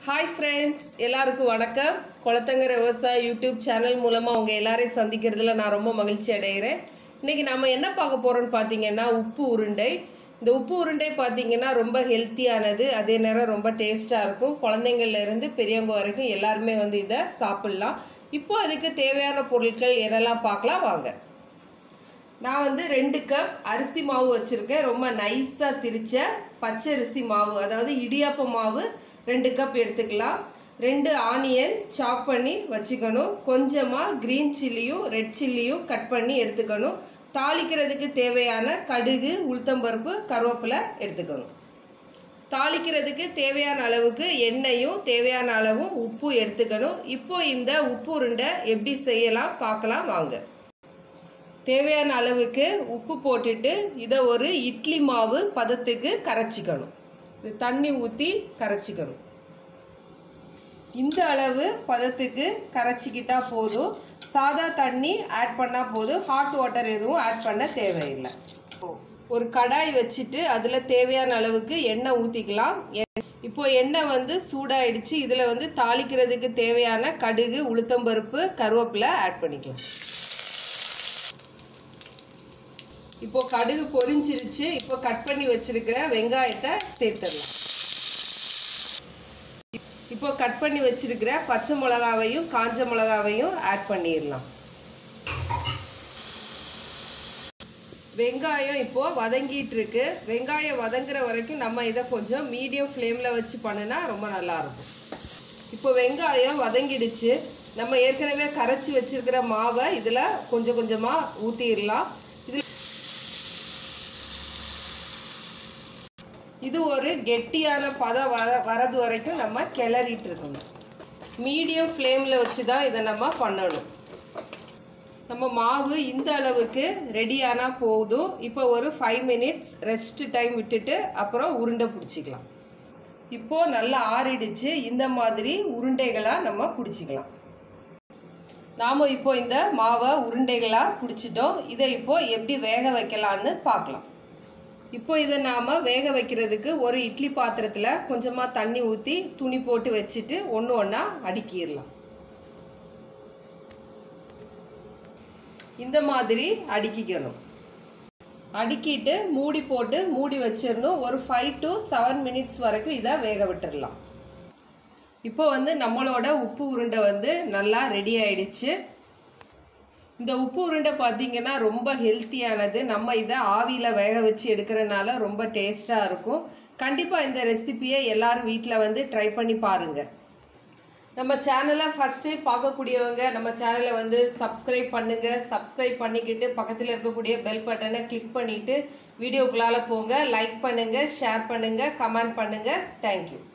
hi friends எல்லாருக்கும் வணக்கம் குளத்தங்கர விவசாய யூடியூப் சேனல் மூலமாக உங்கள் எல்லாரையும் சந்திக்கிறதுல நான் ரொம்ப மகிழ்ச்சி அடைகிறேன் இன்றைக்கி நம்ம என்ன பார்க்க போகிறோம்னு பார்த்தீங்கன்னா உப்பு உருண்டை இந்த உப்பு உருண்டை பார்த்தீங்கன்னா ரொம்ப ஹெல்த்தியானது அதே நேரம் ரொம்ப டேஸ்ட்டாக இருக்கும் குழந்தைங்கள்ல இருந்து பெரியவங்க வரைக்கும் எல்லாருமே வந்து இதை சாப்பிட்லாம் இப்போ அதுக்கு தேவையான பொருட்கள் என்னெல்லாம் பார்க்கலாம் வாங்க நான் வந்து ரெண்டு கப் அரிசி மாவு வச்சுருக்கேன் ரொம்ப நைஸாக திரிச்ச பச்சரிசி மாவு அதாவது இடியாப்ப மாவு ரெண்டு கப் எடுத்துக்கலாம் ரெண்டு ஆனியன் சாப் பண்ணி வச்சுக்கணும் கொஞ்சமாக க்ரீன் சில்லியும் ரெட் சில்லியும் கட் பண்ணி எடுத்துக்கணும் தாளிக்கிறதுக்கு தேவையான கடுகு உளுத்தம்பருப்பு கருவேப்பிலை எடுத்துக்கணும் தாளிக்கிறதுக்கு தேவையான அளவுக்கு எண்ணெயும் தேவையான அளவும் உப்பு எடுத்துக்கணும் இப்போ இந்த உப்பு உருண்டை எப்படி செய்யலாம் பார்க்கலாம் வாங்க தேவையான அளவுக்கு உப்பு போட்டுட்டு இதை ஒரு இட்லி மாவு பதத்துக்கு கரைச்சிக்கணும் இது தண்ணி ஊற்றி கரைச்சிக்கணும் இந்த அளவு பதத்துக்கு கரைச்சிக்கிட்டா போதும் சாதா தண்ணி ஆட் பண்ணால் போதும் ஹாட் வாட்டர் எதுவும் ஆட் பண்ண தேவையில்லை ஒரு கடாய் வச்சுட்டு அதில் தேவையான அளவுக்கு எண்ணெய் ஊற்றிக்கலாம் இப்போ எண்ணெய் வந்து சூடாயிடுச்சு இதில் வந்து தாளிக்கிறதுக்கு தேவையான கடுகு உளுத்தம்பருப்பு கருவேப்பிலை ஆட் பண்ணிக்கலாம் இப்போ கடுகு பொரிஞ்சிருச்சு இப்போ கட் பண்ணி வச்சிருக்கிற வெங்காயத்தை சேர்த்துடலாம் இப்போ கட் பண்ணி வச்சிருக்கிற பச்சை மிளகாவையும் காஞ்ச மிளகாவையும் ஆட் பண்ணிடலாம் வெங்காயம் இப்போ வதங்கிட்டு இருக்கு வெங்காயம் வதங்குற வரைக்கும் நம்ம இதை கொஞ்சம் மீடியம் ஃப்ளேமில் வச்சு பண்ணினா ரொம்ப நல்லா இருக்கும் இப்போ வெங்காயம் வதங்கிடுச்சு நம்ம ஏற்கனவே கரைச்சி வச்சிருக்கிற மாவை இதில் கொஞ்சம் கொஞ்சமாக ஊற்றிடலாம் இதில் இது ஒரு கெட்டியான பதம் வர வரது வரைக்கும் நம்ம கிளறிட்டு இருக்கணும் மீடியம் ஃப்ளேமில் வச்சு தான் இதை நம்ம பண்ணணும் நம்ம மாவு இந்த அளவுக்கு ரெடியானால் போதும் இப்போ ஒரு ஃபைவ் மினிட்ஸ் ரெஸ்ட் டைம் விட்டுட்டு அப்புறம் உருண்டை பிடிச்சிக்கலாம் இப்போது நல்லா ஆறிடுச்சு இந்த மாதிரி உருண்டைகளாக நம்ம பிடிச்சிக்கலாம் நாம் இப்போ இந்த மாவை உருண்டைகளாக பிடிச்சிட்டோம் இதை இப்போது எப்படி வேக வைக்கலான்னு பார்க்கலாம் இப்போ இதை நாம் வேக வைக்கிறதுக்கு ஒரு இட்லி பாத்திரத்தில் கொஞ்சமாக தண்ணி ஊற்றி துணி போட்டு வச்சுட்டு ஒன்று ஒன்றா அடுக்கிடலாம் இந்த மாதிரி அடுக்கிக்கணும் அடுக்கிட்டு மூடி போட்டு மூடி வச்சிடணும் ஒரு ஃபைவ் டு செவன் மினிட்ஸ் வரைக்கும் இதை வேக விட்டுடலாம் இப்போ வந்து நம்மளோட உப்பு உருண்டை வந்து நல்லா ரெடி ஆயிடுச்சு இந்த உப்பு உருண்டை பார்த்தீங்கன்னா ரொம்ப ஹெல்த்தியானது நம்ம இதை ஆவியில் வேக வச்சு எடுக்கிறனால ரொம்ப டேஸ்ட்டாக இருக்கும் கண்டிப்பாக இந்த ரெசிப்பியை எல்லாரும் வீட்டில் வந்து ட்ரை பண்ணி பாருங்கள் நம்ம சேனலை ஃபஸ்ட் டைம் பார்க்கக்கூடியவங்க நம்ம சேனலை வந்து சப்ஸ்கிரைப் பண்ணுங்கள் சப்ஸ்கிரைப் பண்ணிக்கிட்டு பக்கத்தில் இருக்கக்கூடிய பெல் பட்டனை கிளிக் பண்ணிவிட்டு வீடியோக்குள்ளால் போங்க லைக் பண்ணுங்கள் ஷேர் பண்ணுங்கள் கமெண்ட் பண்ணுங்கள் தேங்க்யூ